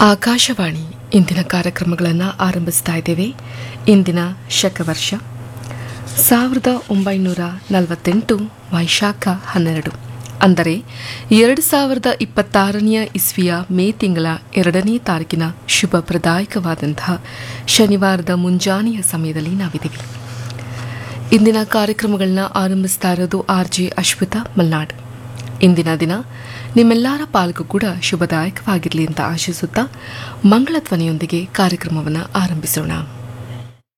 ಆಕಾಶವಾಣಿ ಇಂದಿನ ಕಾರ್ಯಕ್ರಮಗಳನ್ನು ಆರಂಭಿಸ್ತಾ ಇದ್ದೇವೆ ಇಂದಿನ ಶಕವರ್ಷ ಸಾವಿರದ ಒಂಬೈನೂರ ನಲವತ್ತೆಂಟು ವೈಶಾಖ ಹನ್ನೆರಡು ಅಂದರೆ ಎರಡು ಸಾವಿರದ ಇಪ್ಪತ್ತಾರನೆಯ ಇಸ್ವಿಯ ಮೇ ತಿಂಗಳ ಎರಡನೇ ತಾರೀಕಿನ ಶುಭ ಪ್ರದಾಯಕವಾದಂತಹ ಶನಿವಾರದ ಮುಂಜಾನೆಯ ಸಮಯದಲ್ಲಿ ನಾವಿದ್ದೀವಿ ಇಂದಿನ ಕಾರ್ಯಕ್ರಮಗಳನ್ನ ಆರಂಭಿಸ್ತಾ ಇರೋದು ಆರ್ ಜೆ ಅಶ್ವಿತಾ ಮಲ್ನಾಡ್ ಇಂದಿನ ದಿನ ನಿಮ್ಮೆಲ್ಲರ ಪಾಲ್ಗೂ ಕೂಡ ಶುಭದಾಯಕವಾಗಿರಲಿ ಅಂತ ಆಶಿಸುತ್ತಾ ಮಂಗಳ ಧ್ವನಿಯೊಂದಿಗೆ ಕಾರ್ಯಕ್ರಮವನ್ನು ಆರಂಭಿಸೋಣ